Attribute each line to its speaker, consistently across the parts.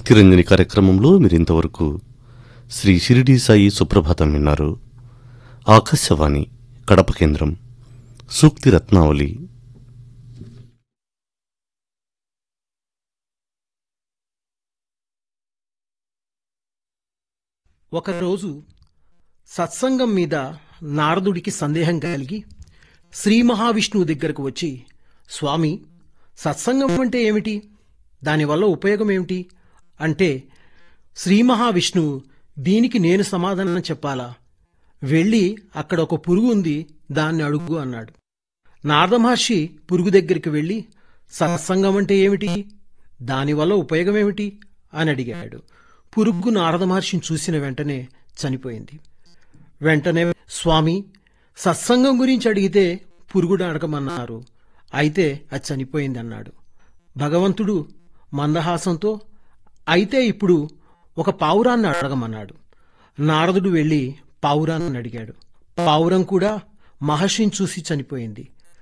Speaker 1: భక్తిరంజని కార్యక్రమంలో మీరింతవరకు శ్రీ షిరిడి సాయి సుప్రభాతం విన్నారు ఆకాశవాణి కడప కేంద్రం సూక్తి రత్నావళి
Speaker 2: ఒకరోజు సత్సంగం మీద నారదుడికి సందేహం కలిగి శ్రీ మహావిష్ణువు దగ్గరకు వచ్చి స్వామి సత్సంగం అంటే ఏమిటి దానివల్ల ఉపయోగం ఏమిటి అంటే శ్రీ మహావిష్ణువు దీనికి నేను సమాధానం చెప్పాలా వెళ్ళి అక్కడ ఒక పురుగు ఉంది దాన్ని అడుగు అన్నాడు నారద మహర్షి పురుగు దగ్గరికి వెళ్ళి సత్సంగం అంటే ఏమిటి దానివల్ల ఉపయోగం ఏమిటి అని అడిగాడు పురుగు నారద మహర్షిని చూసిన వెంటనే చనిపోయింది వెంటనే స్వామి సత్సంగం గురించి అడిగితే పురుగుడు అడగమన్నారు అయితే అది చనిపోయింది అన్నాడు భగవంతుడు మందహాసంతో అయితే ఇప్పుడు ఒక పావురాన్ని అడగమన్నాడు నారదుడు వెళ్ళి పావురాన్ని అడిగాడు పావురం కూడా మహర్షిని చూసి చనిపోయింది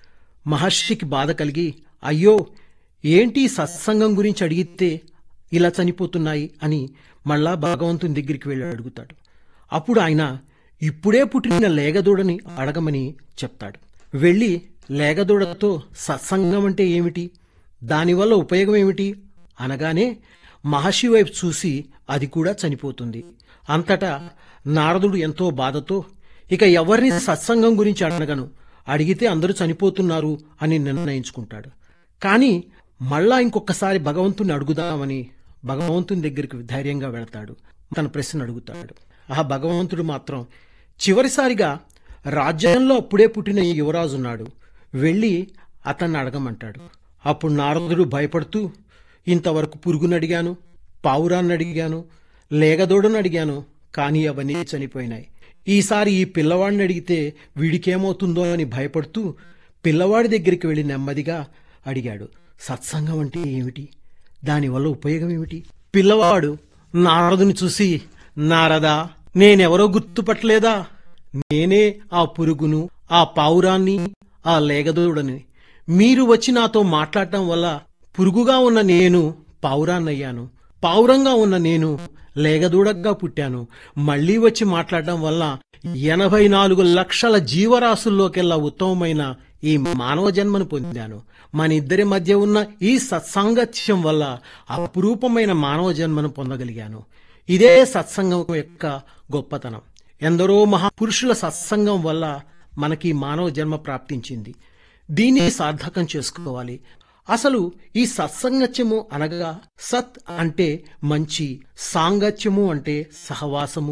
Speaker 2: మహర్షికి బాధ కలిగి అయ్యో ఏంటి సత్సంగం గురించి అడిగితే ఇలా చనిపోతున్నాయి అని మళ్ళా భగవంతుని దగ్గరికి వెళ్ళి అడుగుతాడు అప్పుడు ఆయన ఇప్పుడే పుట్టిన లేగదూడని అడగమని చెప్తాడు వెళ్ళి లేగదూడతో సత్సంగం అంటే ఏమిటి దానివల్ల ఉపయోగం ఏమిటి అనగానే మహర్షి వైపు చూసి అది కూడా చనిపోతుంది అంతటా నారదుడు ఎంతో బాధతో ఇక ఎవరిని సత్సంగం గురించి అడగను అడిగితే అందరూ చనిపోతున్నారు అని నిర్ణయించుకుంటాడు కానీ మళ్ళా ఇంకొకసారి భగవంతుని అడుగుదామని భగవంతుని దగ్గరికి ధైర్యంగా వెళతాడు తన ప్రశ్న అడుగుతాడు ఆ భగవంతుడు మాత్రం చివరిసారిగా రాజ్యంలో అప్పుడే పుట్టిన ఈ యువరాజు ఉన్నాడు వెళ్ళి అతన్ని అడగమంటాడు అప్పుడు నారదుడు భయపడుతూ ఇంతవరకు పురుగుని అడిగాను పావురాన్ని అడిగాను లేగదోడను అడిగాను కానీ అవన్నీ చనిపోయినాయి ఈసారి ఈ పిల్లవాడిని అడిగితే వీడికేమవుతుందో అని భయపడుతూ పిల్లవాడి దగ్గరికి వెళ్ళి నెమ్మదిగా అడిగాడు సత్సంగం అంటే ఏమిటి దానివల్ల ఉపయోగం ఏమిటి పిల్లవాడు నారదుని చూసి నారదా నేనెవరో గుర్తుపట్టలేదా నేనే ఆ పురుగును ఆ పావురాన్ని ఆ లేగదోడని మీరు వచ్చి నాతో మాట్లాడటం వల్ల పురుగుగా ఉన్న నేను పావురాన్నయ్యాను పావురంగా ఉన్న నేను లేగదూడగా పుట్టాను మళ్ళీ వచ్చి మాట్లాడడం వల్ల ఎనభై నాలుగు లక్షల జీవరాశుల్లోకెల్లా ఉత్తమమైన ఈ మానవ జన్మను పొందాను మన ఇద్దరి మధ్య ఉన్న ఈ సత్సాంగత్యం వల్ల అపురూపమైన మానవ జన్మను పొందగలిగాను ఇదే సత్సంగం యొక్క గొప్పతనం ఎందరో మహాపురుషుల సత్సంగం వల్ల మనకి మానవ జన్మ ప్రాప్తించింది దీన్ని సార్థకం చేసుకోవాలి అసలు ఈ సత్సంగత్యము అనగా సత్ అంటే మంచి సాంగత్యము అంటే సహవాసము